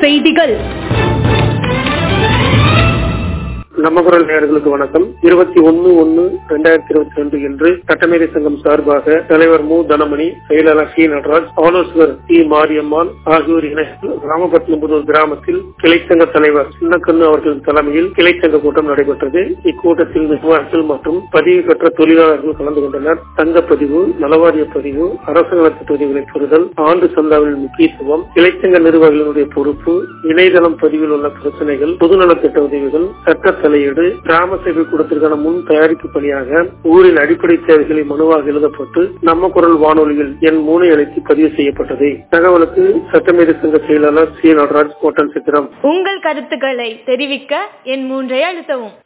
செய்திகள் நம்ம குரல் நேயர்களுக்கு வணக்கம் இருபத்தி ஒன்னு ஒன்னு ரெண்டாயிரத்தி இருபத்தி ரெண்டு என்று சட்டமேதை சங்கம் சார்பாக தலைவர் மு தனமணி செயலாளர் சி நடராஜ் ஆலோசகர் டி மாரியம்மாள் ஆகியோர் இணைந்து ராமபத்மபுதூர் கிராமத்தில் கிளைச்சங்க தலைவர் சின்னக்கண்ணு அவர்களின் தலைமையில் கிளைச்சங்க கூட்டம் நடைபெற்றது இக்கூட்டத்தில் நிர்வாகிகள் மற்றும் பதிவு பெற்ற தொழிலாளர்கள் கலந்து கொண்டனர் தங்கப்பதிவு நலவாரிய பதிவு அரசு நலத்திட்ட உதவிகளை பெறுதல் ஆண்டு சந்தாவின் முக்கியத்துவம் கிளைச்சங்க நிர்வாகிகளுடைய பொறுப்பு இணையதளம் பதிவில் உள்ள பிரச்சனைகள் பொதுநலத்திட்ட உதவிகள் சட்ட தலையீடு கிராம சேவை கூடத்திற்கான முன் தயாரிப்பு பணியாக ஊரில் அடிப்படை தேவைகளை மனுவாக எழுதப்பட்டு நம்ம குரல் வானொலியில் என் மூனை அழைத்து பதிவு செய்யப்பட்டது தகவலுக்கு சட்டமேதை சங்க செயலாளர் சி நடராஜ் கோட்டன் சித்திரம் உங்கள் கருத்துக்களை தெரிவிக்க என் மூன்றை அழுத்தவும்